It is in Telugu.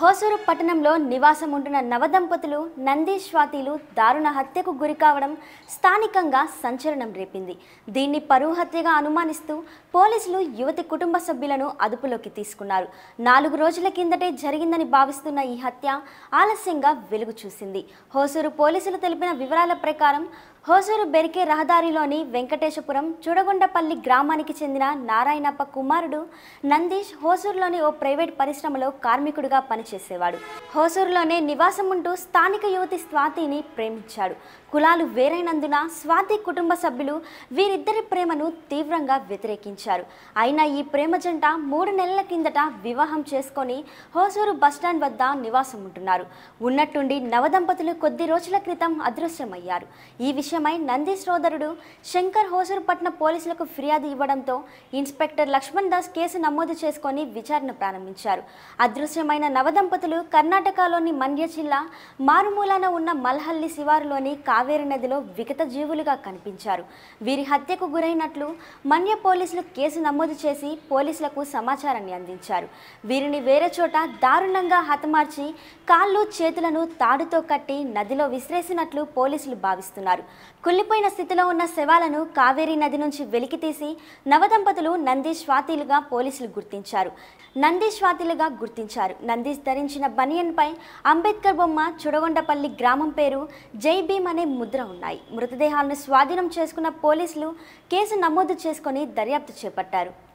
హోసూరు పట్టణంలో నివాసం ఉంటున్న నవదంపతులు నంది స్వాతిలు దారుణ హత్యకు గురి కావడం స్థానికంగా సంచలనం రేపింది దీన్ని పరువు హత్యగా అనుమానిస్తూ పోలీసులు యువతి కుటుంబ సభ్యులను అదుపులోకి తీసుకున్నారు నాలుగు రోజుల కిందటే జరిగిందని భావిస్తున్న ఈ హత్య ఆలస్యంగా వెలుగు చూసింది హోసూరు పోలీసులు తెలిపిన వివరాల ప్రకారం హోసూరు బెరికే రహదారిలోని వెంకటేశపురం చుడగొండపల్లి గ్రామానికి చెందిన నారాయణప్ప కుమారుడు నందీష్ హోసూరులోని ఓ ప్రైవేట్ పరిశ్రమలో కార్మికుడిగా పనిచేసేవాడు హోసూరులోనే నివాసం ఉంటూ స్థానిక యువతి స్వాతిని ప్రేమించాడు కులాలు వేరైనందున స్వాతి కుటుంబ సభ్యులు వీరిద్దరి ప్రేమను తీవ్రంగా వ్యతిరేకించారు అయినా ఈ ప్రేమ జంట మూడు నెలల కిందట వివాహం చేసుకొని హోసూరు బస్టాండ్ వద్ద నివాసం ఉంటున్నారు ఉన్నట్టుండి నవదంపతులు కొద్ది రోజుల క్రితం అదృశ్యమయ్యారు ఈ విషయమై నంది సోదరుడు శంకర్ హోసూరుపట్న పోలీసులకు ఫిర్యాదు ఇవ్వడంతో ఇన్స్పెక్టర్ లక్ష్మణ్ దాస్ కేసు నమోదు చేసుకొని విచారణ ప్రారంభించారు అదృశ్యమైన నవదంపతులు కర్ణాటకలోని మండ్య జిల్లా మారుమూలాన ఉన్న మల్హల్లి శివారులోని కావేరి నదిలో విగత జీవులుగా కనిపించారు వీరి హత్యకు గురైనట్లు మన్య పోలీసులు కేసు నమోదు చేసి పోలీసులకు సమాచారాన్ని అందించారు వీరిని వేరే చోట దారుణంగా హతమార్చి కాళ్ళు చేతులను తాడుతో కట్టి నదిలో విసిరేసినట్లు పోలీసులు భావిస్తున్నారు కుళ్ళిపోయిన స్థితిలో ఉన్న శవాలను కావేరీ నది నుంచి వెలికితీసి నవదంపతులు నంది స్వాతిలుగా పోలీసులు గుర్తించారు నంది స్వాతిలుగా గుర్తించారు నందీష్ ధరించిన బనియన్పై అంబేద్కర్ బొమ్మ చుడగొండపల్లి గ్రామం పేరు జై భీమ్ అనే ముద్ర ఉన్నాయి మృతదేహాలను స్వాధీనం చేసుకున్న పోలీసులు కేసు నమోదు చేసుకొని దర్యాప్తు చేపట్టారు